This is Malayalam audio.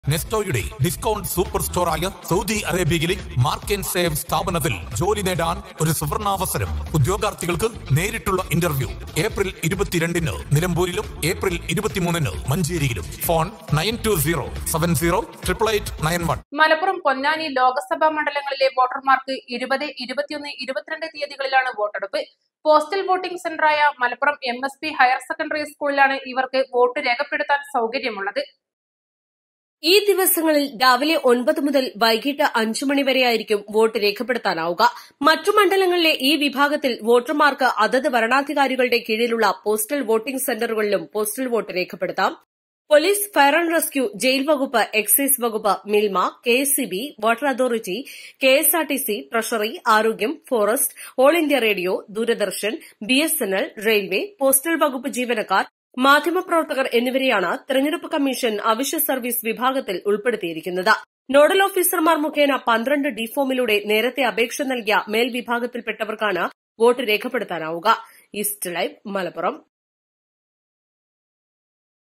നെസ്റ്റോയുടെ ഡിസ്കൗണ്ട് സൂപ്പർ സ്റ്റോറായ സൗദി അറേബ്യയിലെ മാർക്ക് ആൻഡ് സേവ് സ്ഥാപനത്തിൽ ജോലി നേടാൻ ഒരു സുവർണാവസരം ഉദ്യോഗാർത്ഥികൾക്ക് നേരിട്ടുള്ള ഇന്റർവ്യൂ ഏപ്രിൽ ഇരുപത്തിരണ്ടിന് നിലമ്പൂരിലും ഏപ്രിൽ ഇരുപത്തിമൂന്നിന് മഞ്ചേരിയിലും phone nine two zero seven zero triple eight nine one Malappuram Ponnani Lok Sabha മണ്ഡലങ്ങളിലെ വോട്ടർമാർക്ക് ഇരുപത് ഇരുപത്തിയൊന്ന് ഇരുപത്തിരണ്ട് തീയതികളിലാണ് വോട്ടെടുപ്പ് പോസ്റ്റൽ വോട്ടിംഗ് സെന്ററായ Malappuram M S P higher secondary സ്കൂളിലാണ് ഇവർക്ക് വോട്ട് രേഖപ്പെടുത്താൻ സൗകര്യമുള്ളത് ഈ ദിവസങ്ങളിൽ രാവിലെ ഒൻപത് മുതൽ വൈകിട്ട് അഞ്ചു മണിവരെയായിരിക്കും വോട്ട് രേഖപ്പെടുത്താനാവുക മറ്റു മണ്ഡലങ്ങളിലെ ഈ വിഭാഗത്തിൽ വോട്ടർമാർക്ക് അതത് വരണാധികാരികളുടെ കീഴിലുള്ള പോസ്റ്റൽ വോട്ടിംഗ് സെന്ററുകളിലും പോസ്റ്റൽ വോട്ട് രേഖപ്പെടുത്താം police fire and rescue jail വകുപ്പ് എക്സൈസ് വകുപ്പ് Milma K S E B water authority K S R T C treasury ആരോഗ്യം forest All India Radio Doordarshan B S N L railway postal വകുപ്പ് ജീവനക്കാർ മാധ്യമപ്രവർത്തകർ എന്നിവരെയാണ് തെരഞ്ഞെടുപ്പ് കമ്മീഷൻ അവശ്യ സർവീസ് വിഭാഗത്തിൽ ഉൾപ്പെടുത്തിയിരിക്കുന്നത് നോഡൽ ഓഫീസർമാർ മുഖേന പന്ത്രണ്ട് ഡി ഫോമിലൂടെ നേരത്തെ അപേക്ഷ നൽകിയ മേൽവിഭാഗത്തിൽപ്പെട്ടവർക്കാണ് വോട്ട് രേഖപ്പെടുത്താനാവുക ഈസ്റ്റ് ലൈവ് മലപ്പുറം